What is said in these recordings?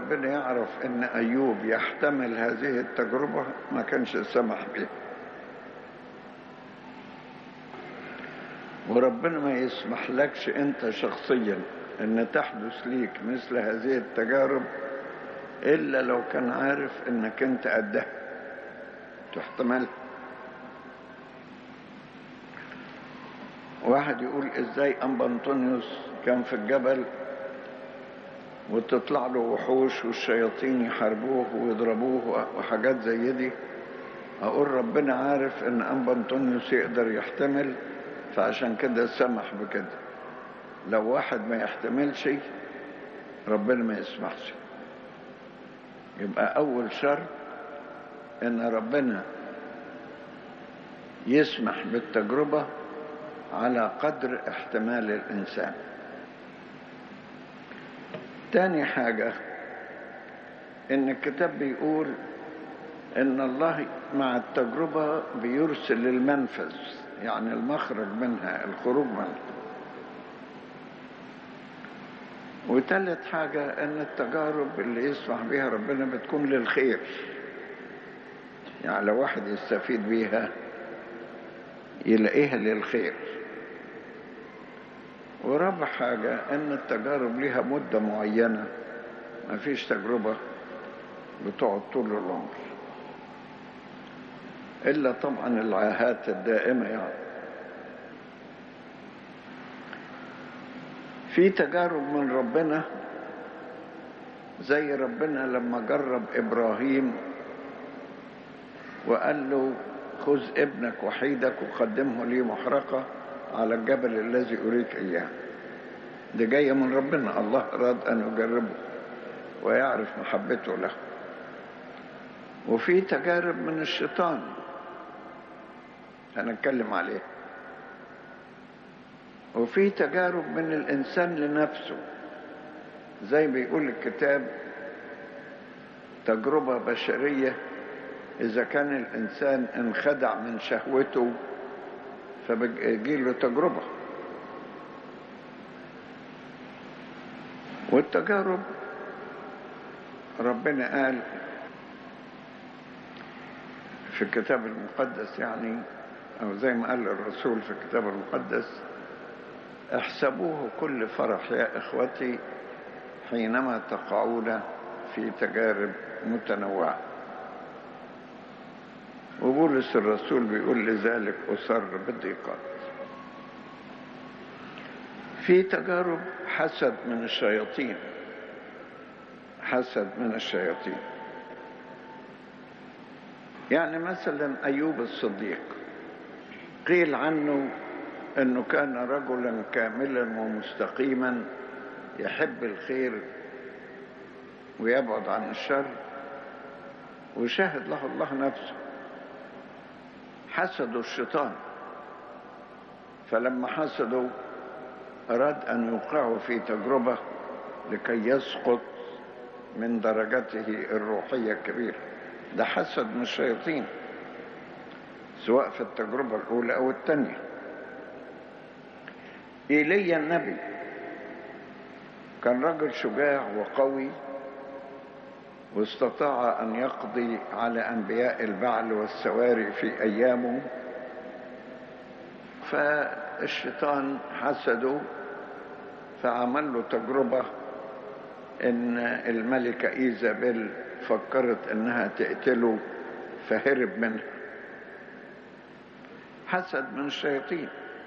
ربنا يعرف ان ايوب يحتمل هذه التجربة ما كانش سمح بها وربنا ما يسمح لكش انت شخصيا ان تحدث ليك مثل هذه التجارب الا لو كان عارف انك انت قدها تحتملها واحد يقول ازاي انبا انطونيوس كان في الجبل وتطلع له وحوش والشياطين يحاربوه ويضربوه وحاجات زي دي اقول ربنا عارف ان انبا انطونيوس يقدر يحتمل فعشان كده سمح بكده لو واحد ما يحتملش ربنا ما يسمحش يبقى اول شرط ان ربنا يسمح بالتجربه على قدر احتمال الإنسان تاني حاجة إن الكتاب بيقول إن الله مع التجربة بيرسل المنفذ يعني المخرج منها الخروج منها وتالت حاجة إن التجارب اللي يسمح بها ربنا بتكون للخير يعني لو واحد يستفيد بيها يلاقيها للخير ورابع حاجة أن التجارب لها مدة معينة ما فيش تجربة بتقعد طول العمر إلا طبعا العاهات الدائمة يعني في تجارب من ربنا زي ربنا لما جرب إبراهيم وقال له خذ ابنك وحيدك وقدمه لي محرقة على الجبل الذي أريك إياه دي جاية من ربنا الله أراد أن يجربه ويعرف محبته له وفي تجارب من الشيطان هنتكلم عليها وفي تجارب من الإنسان لنفسه زي بيقول الكتاب تجربة بشرية إذا كان الإنسان انخدع من شهوته فبيجي له تجربة والتجارب ربنا قال في الكتاب المقدس يعني أو زي ما قال الرسول في الكتاب المقدس احسبوه كل فرح يا إخوتي حينما تقعون في تجارب متنوعة وبولس الرسول بيقول لذلك أسر بالضيقات في تجارب حسد من الشياطين حسد من الشياطين يعني مثلا أيوب الصديق قيل عنه أنه كان رجلا كاملا ومستقيما يحب الخير ويبعد عن الشر وشاهد له الله نفسه حسدوا الشيطان فلما حسدوا أراد أن يوقعه في تجربة لكي يسقط من درجته الروحية الكبيرة ده حسد من الشياطين سواء في التجربة الأولى أو الثانية إيليا النبي كان رجل شجاع وقوي واستطاع أن يقضي على أنبياء البعل والسواري في أيامه فالشيطان حسده فعمل له تجربة إن الملكة إيزابيل فكرت إنها تقتله فهرب منها حسد من الشياطين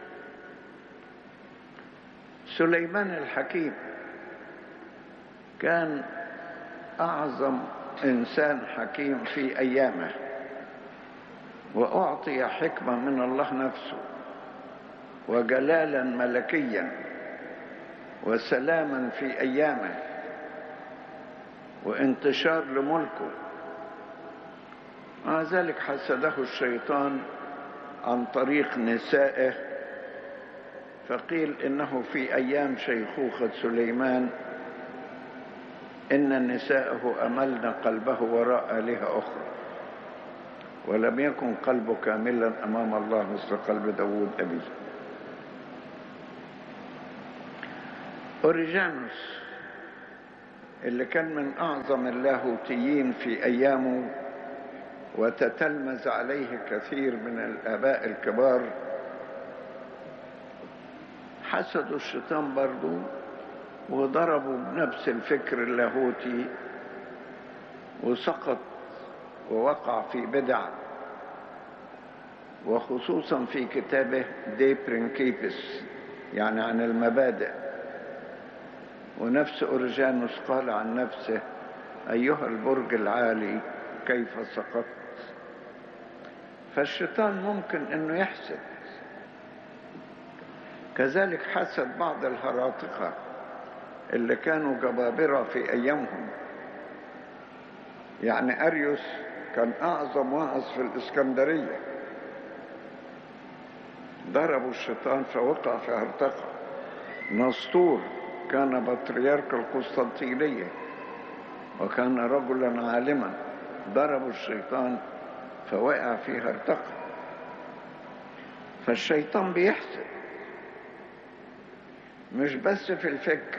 سليمان الحكيم كان أعظم إنسان حكيم في أيامه وأعطي حكمة من الله نفسه وجلالا ملكيا وسلاما في أيامه وانتشار لملكه مع ذلك حسده الشيطان عن طريق نسائه فقيل إنه في أيام شيخوخة سليمان إن نساءه أملن قلبه وراء آلهة أخرى ولم يكن قلبه كاملا أمام الله مثل قلب داود أبيه أوريجانوس اللي كان من أعظم اللاهوتيين في أيامه وتتلمذ عليه كثير من الآباء الكبار حسدوا الشيطان برضو وضربوا بنفس الفكر اللاهوتي وسقط ووقع في بدع وخصوصا في كتابه دي برينكيبس يعني عن المبادئ ونفس أورجانوس قال عن نفسه أيها البرج العالي كيف سقطت فالشيطان ممكن أنه يحسد كذلك حسد بعض الهراطقة اللي كانوا جبابرة في أيامهم يعني أريوس كان أعظم واعظ في الإسكندرية ضربوا الشيطان فوقع في هرطقة نسطور كان بطريرك القسطنطينية وكان رجلا عالما ضربوا الشيطان فوقع في هرطقة فالشيطان بيحسد مش بس في الفكر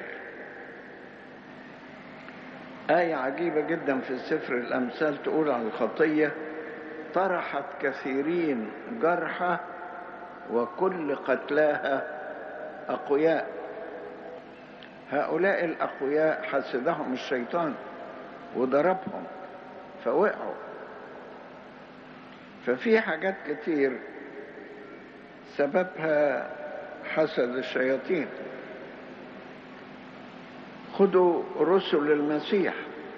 آية عجيبة جدا في سفر الأمثال تقول عن الخطية طرحت كثيرين جرحى وكل قتلاها أقوياء هؤلاء الأقوياء حسدهم الشيطان وضربهم فوقعوا ففي حاجات كتير سببها حسد الشياطين خذوا رسل المسيح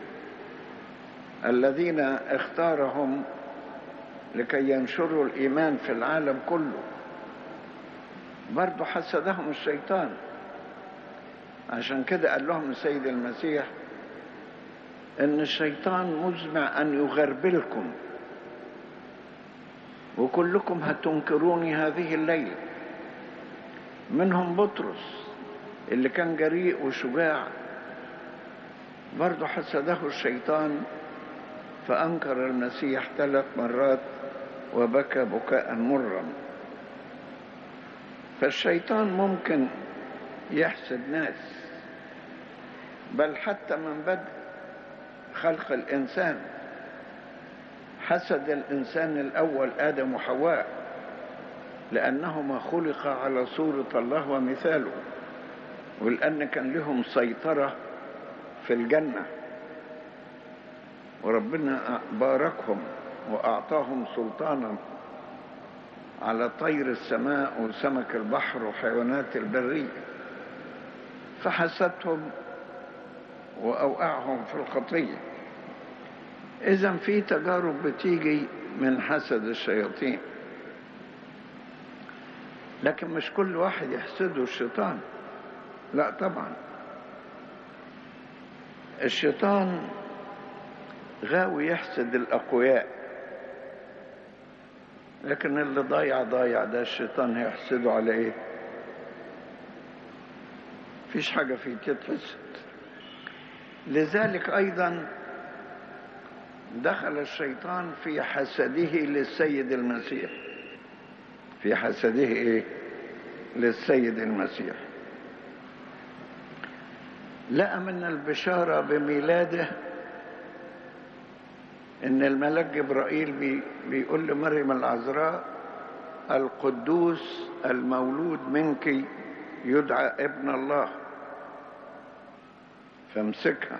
الذين اختارهم لكي ينشروا الإيمان في العالم كله برضو حسدهم الشيطان عشان كده قال لهم السيد المسيح ان الشيطان مزمع ان يغربلكم وكلكم هتنكروني هذه الليله منهم بطرس اللي كان جريء وشجاع برضه حسده الشيطان فأنكر المسيح ثلاث مرات وبكى بكاء مرا فالشيطان ممكن يحسد ناس بل حتى من بدء خلق الإنسان حسد الإنسان الأول آدم وحواء لأنهما خلقا على صورة الله ومثاله ولأن كان لهم سيطرة في الجنة وربنا باركهم وأعطاهم سلطانا على طير السماء وسمك البحر وحيوانات البرية فحسدهم وأوقعهم في الخطية إذا في تجارب بتيجي من حسد الشياطين لكن مش كل واحد يحسده الشيطان لا طبعا الشيطان غاوي يحسد الأقوياء لكن اللي ضايع ضايع ده الشيطان هيحسده على ايه فيش حاجة فيه تتحسد لذلك أيضا دخل الشيطان في حسده للسيد المسيح في حسده ايه للسيد المسيح لقى من البشارة بميلاده ان الملك جبرائيل بي بيقول لمريم العذراء القدوس المولود منك يدعى ابن الله فامسكها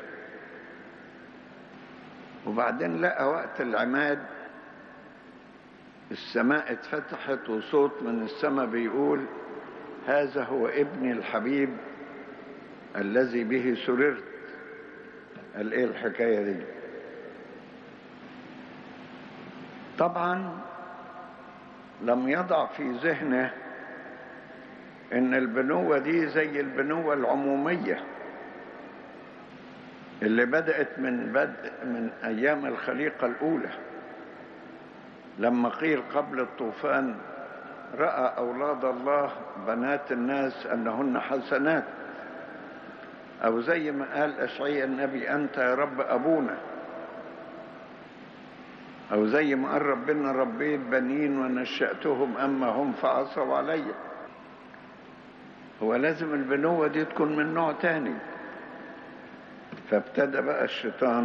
وبعدين لقى وقت العماد السماء اتفتحت وصوت من السماء بيقول هذا هو ابني الحبيب الذي به سررت قال ايه الحكايه دي طبعا لم يضع في ذهنه ان البنوة دي زي البنوة العمومية اللي بدأت من بدء من ايام الخليقة الاولى لما قيل قبل الطوفان رأى اولاد الله بنات الناس انهن حسنات او زي ما قال اشعياء النبي انت يا رب ابونا أو زي ما قال ربنا ربيت بنين ونشأتهم أما هم فعصوا علي هو لازم البنوة دي تكون من نوع تاني فابتدى بقى الشيطان